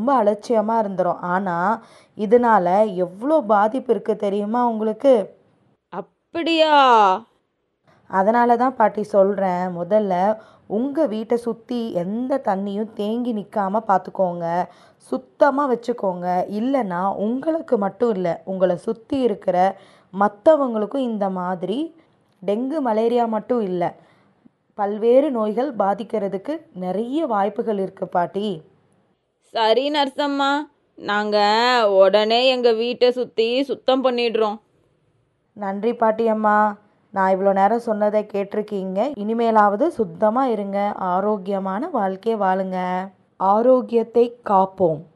ரொம்ப அலட்சியமாக இருந்துரும் ஆனால் இதனால் எவ்வளோ பாதிப்பு இருக்குது தெரியுமா உங்களுக்கு அப்படியா அதனால தான் பாட்டி சொல்கிறேன் முதல்ல உங்கள் வீட்டை சுற்றி எந்த தண்ணியும் தேங்கி நிற்காம பார்த்துக்கோங்க சுத்தமாக வச்சுக்கோங்க இல்லைன்னா உங்களுக்கு மட்டும் இல்லை உங்களை சுற்றி இருக்கிற மற்றவங்களுக்கும் இந்த மாதிரி டெங்கு மலேரியா மட்டும் இல்லை பல்வேறு நோய்கள் பாதிக்கிறதுக்கு நிறைய வாய்ப்புகள் இருக்குது பாட்டி சரி நர்சம்மா நாங்கள் உடனே எங்கள் வீட்டை சுற்றி சுத்தம் பண்ணிடுறோம் நன்றி பாட்டி அம்மா நான் இவ்வளோ நேரம் சொன்னதை கேட்டிருக்கீங்க இனிமேலாவது சுத்தமாக இருங்க ஆரோக்கியமான வாழ்க்கையை வாழுங்க ஆரோக்கியத்தை காப்போம்